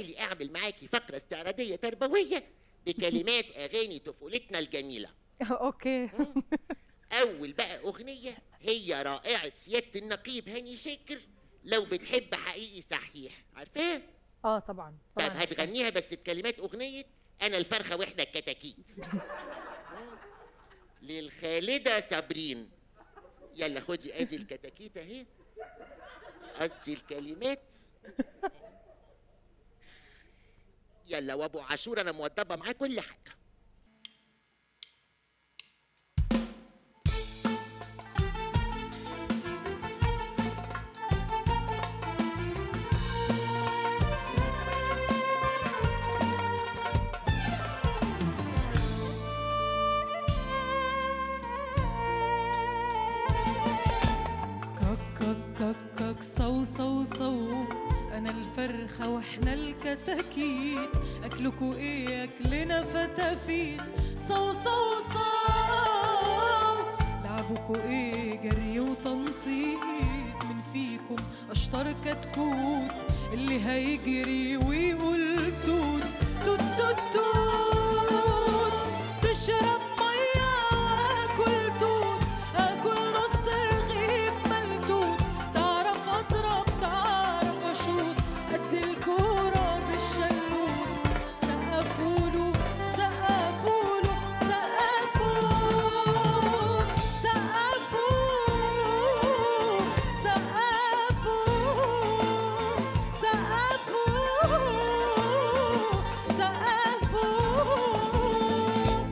تعالي اعمل معاكي فقره استعراضيه تربويه بكلمات اغاني طفولتنا الجميله اوكي اول بقى اغنيه هي رائعه سياده النقيب هاني شاكر لو بتحب حقيقي صحيح عارفاها اه طبعا طيب طبعا هتغنيها بس بكلمات اغنيه انا الفرخه واحنا الكتاكيت للخالده صابرين يلا خدي ادي الكتاكيت اهي قصدي الكلمات يلا وابو عاشور انا موضبه معاه كل حاجه كك كك كك كك صو صو صو انا الفرخة واحنا الكتاكيت اكلكوا ايه اكلنا فتافيت صو صو صو لعبكوا ايه جري وتنطيط من فيكم اشطر كتكوت اللي هيجري ويقول توت توت توت توت تشرب ميه واكل توت اكل نص رغيف ملتوت تعرف اضرب تعرف اشوط قد الكوره بالشلوت سقفوله سقفوله سقفوه سقفوه سقفوه سقفوه سقفوه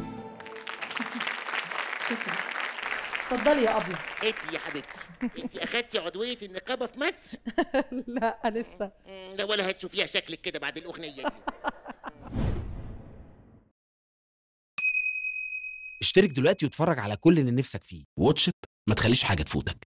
شكرا اتفضلي يا ابله انت يا حبيبتي انت اخدتي عضويه النقابه في مصر لا لسه مم، لا ولا هتشوفيها شكلك كده بعد الاغنيه دي اشترك دلوقتي واتفرج على كل اللي نفسك فيه واتش إت، ما تخليش حاجة تفوتك